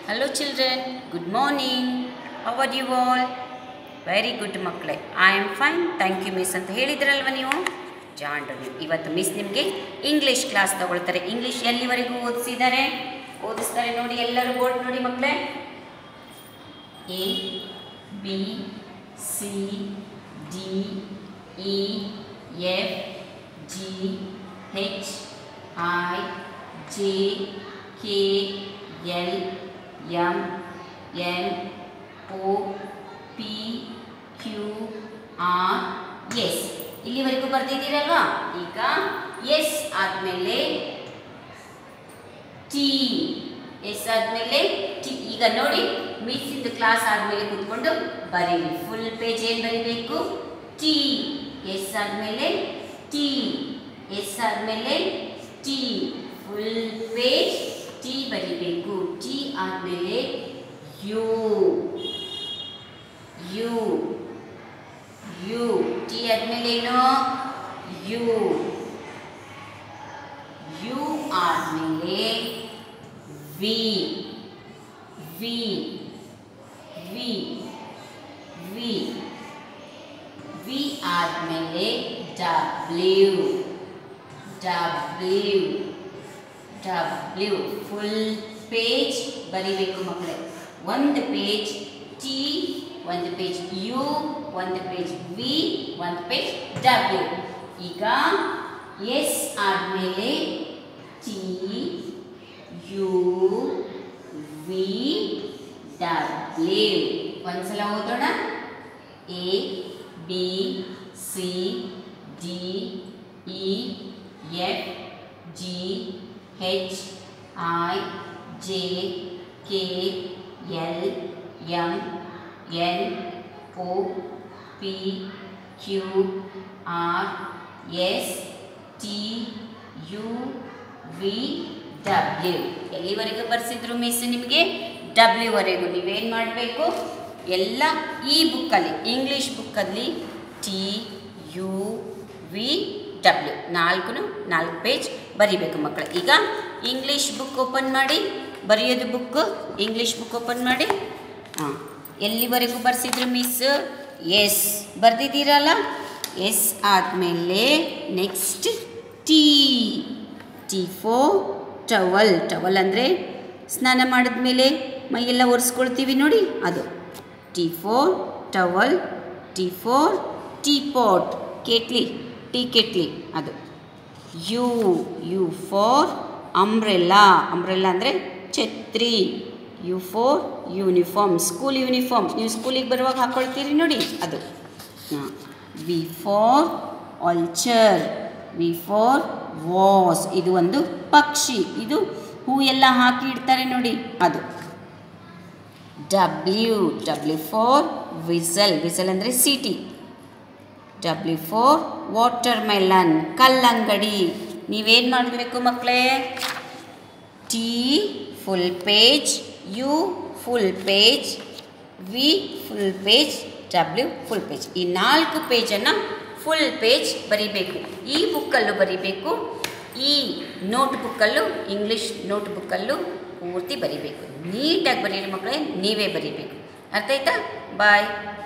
Hello children, good morning. How are you all? Very good ಮಕ್ಕಳೇ I am fine thank you miss ಅಂತ ಹೇಳಿದ್ರಲ್ವ ನೀವು ಜಾಂಡು ನೀವು ಇವತ್ತು ಮಿಸ್ ನಿಮಗೆ ಇಂಗ್ಲೀಷ್ ಕ್ಲಾಸ್ ತಗೊಳ್ತಾರೆ ಇಂಗ್ಲೀಷ್ ಎಲ್ಲಿವರೆಗೂ ಓದಿಸಿದ್ದಾರೆ ಓದಿಸ್ತಾರೆ ನೋಡಿ ಎಲ್ಲರೂ ಬೋರ್ಡ್ ನೋಡಿ ಮಕ್ಕಳೇ A B C D E F G H I J K L M N O P Q R S ಇಲ್ಲಿವರೆಗೂ ಬರ್ತಿದ್ದೀರಲ್ವಾ ಈಗ ಎಸ್ ಆದಮೇಲೆ ಟಿ ಎಸ್ ಆದಮೇಲೆ ಟಿ ಈಗ ನೋಡಿ ಮಿಸ್ ಇಂದು ಕ್ಲಾಸ್ ಆದಮೇಲೆ ಕೂತ್ಕೊಂಡು ಬರೀರಿ ಫುಲ್ ಪೇಜ್ ಏನು ಬರಿಬೇಕು ಟಿ ಎಸ್ ಆದಮೇಲೆ ಟಿ ಎಸ್ ಆದಮೇಲೆ ಟಿ ಫುಲ್ ಪೇಜ್ ಟಿ ಬರಿಬೇಕು ಟಿ ಆದಮೇಲೆ ಯು ಯು ಯು ಟಿ ಆದಮೇಲೆ ಏನು ಯು ಯು ಆದಮೇಲೆ V V V V V ಆದಮೇಲೆ W W W full page ಬರಿಬೇಕು ಮಕ್ಕಳೇ ಒಂದು ಪೇಜ್ ಟಿ ಒಂದು ಪೇಜ್ ಯು ಒಂದು ಪೇಜ್ ವಿ ಒಂದು ಪೇಜ್ ಡಬ್ಲ್ಯೂ ಈಗ ಎಸ್ ಆದಮೇಲೆ ಟಿ ಯು ವಿ ಡಬ್ಲ್ಯೂ ಒಂದ್ಸಲ ಓದೋಣ A B C D E F G H I J K L M N O P Q R S T U V W ಎಲ್ಲಿವರೆಗೂ ಬರ್ಸಿದ್ರು miss ನಿಮಗೆ ಡಬ್ಲ್ಯೂವರೆಗೂ ನೀವೇನು ಮಾಡಬೇಕು ಎಲ್ಲ ಈ ಬುಕ್ಕಲ್ಲಿ ಇಂಗ್ಲೀಷ್ ಬುಕ್ಕಲ್ಲಿ ಟಿ ಯು ವಿ ಡಬ್ಲ್ಯೂ ನಾಲ್ಕು ನಾಲ್ಕು ಪೇಜ್ ಬರಿಬೇಕು ಮಕ್ಕಳು ಈಗ ಇಂಗ್ಲೀಷ್ ಬುಕ್ ಓಪನ್ ಮಾಡಿ ಬರೆಯೋದು ಬುಕ್ ಇಂಗ್ಲೀಷ್ ಬುಕ್ ಓಪನ್ ಮಾಡಿ ಹಾಂ ಎಲ್ಲಿವರೆಗೂ ಬರ್ಸಿದ್ರು ಮಿಸ್ ಎಸ್ ಬರ್ದಿದ್ದೀರಲ್ಲ ಎಸ್ ಆದಮೇಲೆ next T T for towel towel ಅಂದರೆ ಸ್ನಾನ ಮಾಡಿದ್ಮೇಲೆ ಮೈಯೆಲ್ಲ ಒರೆಸ್ಕೊಳ್ತೀವಿ ನೋಡಿ ಅದು T for towel T for tea pot kettle tea kettle ಅದು U U for umbrella umbrella ಅಂದರೆ ಛತ್ರಿ U for uniform school uniform ನೀವು ಸ್ಕೂಲಿಗೆ ಬರುವಾಗ ಹಾಕ್ಕೊಳ್ತೀರಿ ನೋಡಿ ಅದು ಹಾಂ V for vulture V for vase ಇದು ಒಂದು ಪಕ್ಷಿ ಇದು ಹೂ ಎಲ್ಲ ಹಾಕಿ ಇಡ್ತಾರೆ ನೋಡಿ ಅದು W W for whistle whistle ಅಂದರೆ ಸಿಟಿ ಡಬ್ಲ್ಯೂ ಫೋರ್ ವಾಟರ್ ಮೆಲನ್ ಕಲ್ಲಂಗಡಿ ನೀವೇನು ಮಾಡಬೇಕು ಮಕ್ಕಳೇ T full page U full page V full page W full page ಈ ನಾಲ್ಕು ಪೇಜನ್ನು ಫುಲ್ ಪೇಜ್ ಬರಿಬೇಕು ಈ ಬುಕ್ಕಲ್ಲೂ ಬರಿಬೇಕು ಈ ನೋಟ್ ಬುಕ್ಕಲ್ಲೂ ಇಂಗ್ಲೀಷ್ ನೋಟ್ ಬುಕ್ಕಲ್ಲೂ ಪೂರ್ತಿ ಬರಿಬೇಕು ನೀಟಾಗಿ ಬರೀರಿ ಮಕ್ಕಳೇ ನೀವೇ ಬರಿಬೇಕು ಅರ್ಥ ಆಯ್ತಾ ಬಾಯ್